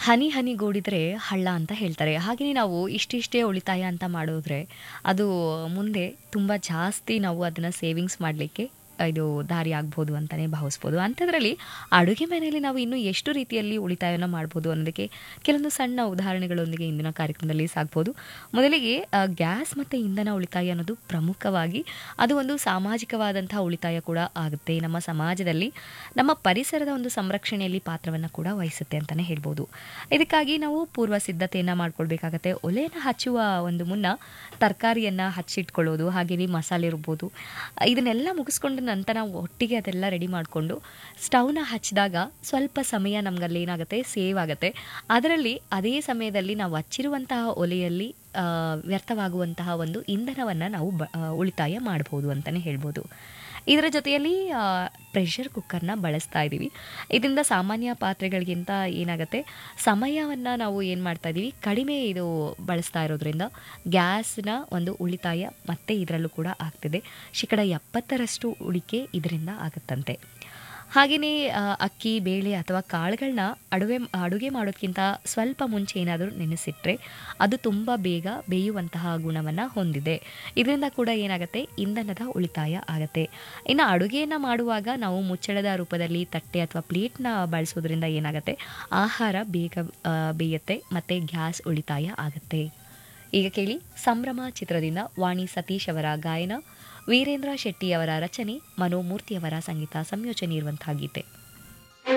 ಹನಿ ಹನಿಗೂಡಿದರೆ ಹಳ್ಳ ಅಂತ ಹೇಳ್ತಾರೆ ಹಾಗೆಯೇ ನಾವು ಇಷ್ಟಿಷ್ಟೇ ಉಳಿತಾಯ ಅಂತ ಮಾಡಿದ್ರೆ ಅದು ಮುಂದೆ ತುಂಬ ಜಾಸ್ತಿ ನಾವು ಅದನ್ನು ಸೇವಿಂಗ್ಸ್ ಮಾಡಲಿಕ್ಕೆ ಇದು ದಾರಿ ಆಗ್ಬೋದು ಅಂತಲೇ ಭಾವಿಸ್ಬೋದು ಅಂಥದ್ರಲ್ಲಿ ಅಡುಗೆ ಮನೆಯಲ್ಲಿ ನಾವು ಇನ್ನೂ ಎಷ್ಟು ರೀತಿಯಲ್ಲಿ ಉಳಿತಾಯನ ಮಾಡ್ಬೋದು ಅನ್ನೋದಕ್ಕೆ ಕೆಲವೊಂದು ಸಣ್ಣ ಉದಾಹರಣೆಗಳೊಂದಿಗೆ ಇಂದಿನ ಕಾರ್ಯಕ್ರಮದಲ್ಲಿ ಸಾಗ್ಬೋದು ಮೊದಲಿಗೆ ಆ, ಗ್ಯಾಸ್ ಮತ್ತು ಇಂಧನ ಉಳಿತಾಯ ಅನ್ನೋದು ಪ್ರಮುಖವಾಗಿ ಅದು ಒಂದು ಸಾಮಾಜಿಕವಾದಂತಹ ಉಳಿತಾಯ ಕೂಡ ಆಗುತ್ತೆ ನಮ್ಮ ಸಮಾಜದಲ್ಲಿ ನಮ್ಮ ಪರಿಸರದ ಒಂದು ಸಂರಕ್ಷಣೆಯಲ್ಲಿ ಪಾತ್ರವನ್ನು ಕೂಡ ವಹಿಸುತ್ತೆ ಅಂತಲೇ ಹೇಳ್ಬೋದು ಇದಕ್ಕಾಗಿ ನಾವು ಪೂರ್ವ ಸಿದ್ಧತೆಯನ್ನು ಮಾಡ್ಕೊಳ್ಬೇಕಾಗತ್ತೆ ಒಲೆಯನ್ನು ಹಚ್ಚುವ ಒಂದು ಮುನ್ನ ತರಕಾರಿಯನ್ನು ಹಚ್ಚಿಟ್ಕೊಳ್ಳೋದು ಹಾಗೆಯೇ ಮಸಾಲೆ ರುಬ್ಬೋದು ಇದನ್ನೆಲ್ಲ ಮುಗಿಸ್ಕೊಂಡು ನಂತರ ನಾವು ಒಟ್ಟಿಗೆ ಅದೆಲ್ಲ ರೆಡಿ ಮಾಡಿಕೊಂಡು ಸ್ಟವ್ನ ಹಚ್ಚಿದಾಗ ಸ್ವಲ್ಪ ಸಮಯ ನಮ್ಗಲ್ಲಿ ಏನಾಗುತ್ತೆ ಸೇವ್ ಆಗುತ್ತೆ ಅದರಲ್ಲಿ ಅದೇ ಸಮಯದಲ್ಲಿ ನಾವು ಹಚ್ಚಿರುವಂತಹ ಒಲೆಯಲ್ಲಿ ಆ, ವ್ಯರ್ಥವಾಗುವಂತಹ ಒಂದು ಇಂಧನವನ್ನು ನಾವು ಬ ಆ, ಉಳಿತಾಯ ಮಾಡ್ಬೋದು ಅಂತಲೇ ಹೇಳ್ಬೋದು ಇದರ ಜೊತೆಯಲ್ಲಿ ಪ್ರೆಷರ್ ಕುಕ್ಕರ್ನ ಬಳಸ್ತಾ ಇದ್ದೀವಿ ಇದರಿಂದ ಸಾಮಾನ್ಯ ಪಾತ್ರೆಗಳಿಗಿಂತ ಏನಾಗುತ್ತೆ ಸಮಯವನ್ನು ನಾವು ಏನು ಮಾಡ್ತಾ ಇದ್ದೀವಿ ಕಡಿಮೆ ಇದು ಬಳಸ್ತಾ ಇರೋದ್ರಿಂದ ಗ್ಯಾಸ್ನ ಒಂದು ಉಳಿತಾಯ ಮತ್ತೆ ಇದರಲ್ಲೂ ಕೂಡ ಆಗ್ತಿದೆ ಶೇಕಡ ಎಪ್ಪತ್ತರಷ್ಟು ಉಳಿಕೆ ಇದರಿಂದ ಆಗುತ್ತಂತೆ ಹಾಗೆಯೇ ಆ, ಅಕ್ಕಿ ಬೇಳೆ ಅಥವಾ ಕಾಳುಗಳನ್ನ ಅಡುಗೆ ಅಡುಗೆ ಮಾಡೋದಕ್ಕಿಂತ ಸ್ವಲ್ಪ ಮುಂಚೆ ಏನಾದರೂ ನೆನೆಸಿಟ್ರೆ ಅದು ತುಂಬ ಬೇಗ ಬೇಯುವಂತಹ ಗುಣವನ್ನು ಹೊಂದಿದೆ ಇದರಿಂದ ಕೂಡ ಏನಾಗುತ್ತೆ ಇಂಧನದ ಉಳಿತಾಯ ಆಗುತ್ತೆ ಇನ್ನು ಅಡುಗೆಯನ್ನು ಮಾಡುವಾಗ ನಾವು ಮುಚ್ಚಳದ ರೂಪದಲ್ಲಿ ತಟ್ಟೆ ಅಥವಾ ಪ್ಲೇಟ್ನ ಬಳಸೋದ್ರಿಂದ ಏನಾಗುತ್ತೆ ಆಹಾರ ಬೇಗ ಆ, ಬೇಯುತ್ತೆ ಮತ್ತು ಗ್ಯಾಸ್ ಉಳಿತಾಯ ಆಗುತ್ತೆ ಈಗ ಕೇಳಿ ಸಂಭ್ರಮ ಚಿತ್ರದಿಂದ ವಾಣಿ ಸತೀಶ್ ಅವರ ಗಾಯನ ವೀರೇಂದ್ರ ಶೆಟ್ಟಿ ಅವರ ರಚನೆ ಮನೋಮೂರ್ತಿಯವರ ಸಂಗೀತ ಸಂಯೋಜನೆ ಇರುವಂತಹ ಗೀತೆ